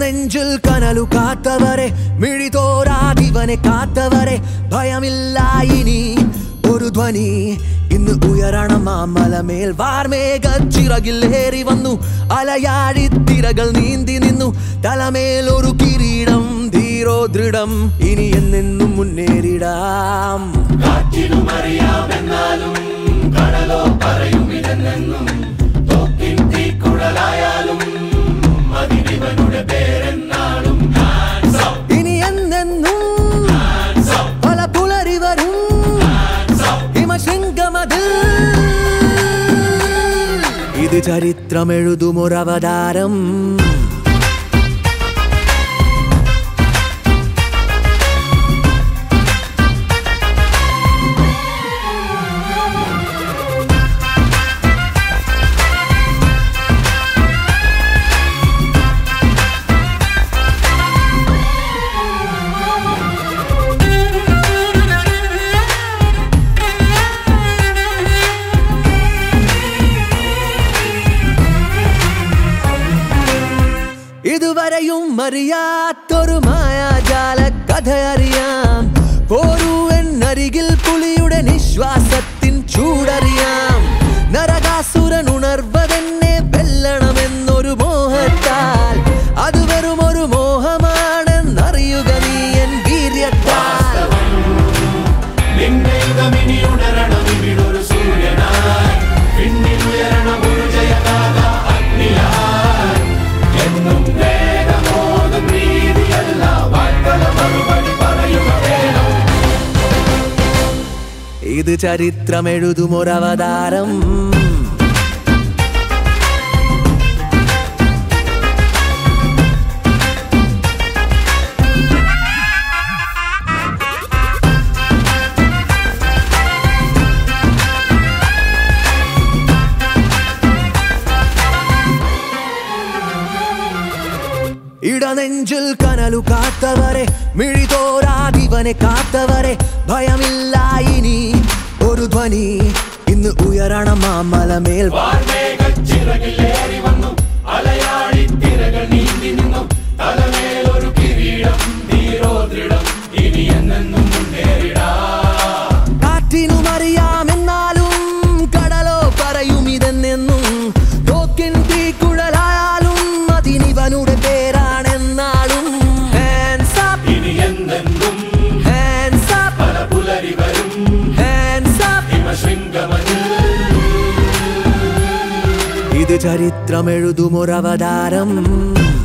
ഇടനെഞ്ചിൽ കനലു കാത്തവരെ മിഴിതോരാതിവനെ കാത്തവരെ ഭയമില്ല ഇനി ഒരു ധ്വനി ഇന്ന് ഉയരണം മാമലമേൽ വാർമേഘ ചിറകിലേറി വന്നു അലയാഴി തിരകൾ നീന്തി നിന്നു തലമേൽ ഒരു കിരീടം ധീരോ ദൃഢം ഇനി എന്നെന്നും മുന്നേറിടാം കാറ്റിനുമറിയാമെന്നാലും കടലോ പറയും ഇതെന്നെന്നും തോക്കിൻ തീക്കുഴലായാലും അതിനിവനുടെ പേരെന്നാളും Hands up, ഇനി എന്നെന്നും hands up, പല പുലരി വരും hands up. ഹിമശൃംഗമതിൽ ഇത് ചരിത്രമെഴുതുമൊരവതാരം ഇതുവരെയും അറിയാത്തൊരു മായാജാല കഥ അറിയാം പോരൂ എന്നരികിൽ പുലിയുടെ നിശ്വാസത്തിൻ ചൂടറിയാം നരകാസുരൻ ഉണർവതെന്നെ വെല്ലണമെന്നൊരു മോഹത്താൽ അത് വെറും ഒരു മോഹമാണെന്നറിയുക നീ എൻ വീര്യത്താൽ നിന്റെ യുഗമിനി ഉണരണം ഇവിടൊരു സൂര്യനായി പിന്നിലുയരണം ഒരു ജയഗാഥ അഗ്നിയായി എന്നും വേഗമോതും രീതിയല്ല വാഴ്ത്തല മറുപടി പറയുക വേണം ഇത് ചരിത്രമെഴുതുമൊരവതാരം ഇടനെഞ്ചിൽ കനലു കാത്തവരെ മിഴിതോരാതിവനെ കാത്തവരെ ഭയമില്ല ഇനി ഒരു ധ്വനി ഇന്ന് ഉയരണം മാമലമേൽ വാർമേഘച്ചിറകിലേറി വന്നു അലയാഴി തിരകൾ നീന്തി നിന്നു തലമേലൊരു കിരീടം ധീരോ ദൃഢം ഇനി എന്നെന്നും മുന്നേറിടാം കാറ്റിനുമറിയാമെന്നാലും കടലോ പറയും ഇതെന്നെന്നും തോക്കിൻ തീക്കുഴലായാലും അതിനിവനുടെ പേരാണെന്നാളും Hands up, ഇനി എന്നെന്നും hands up, പല പുലരി വരും hands up. ഹിമശൃംഗമതിൽ ഇത് ചരിത്രമെഴുതുമൊരവതാരം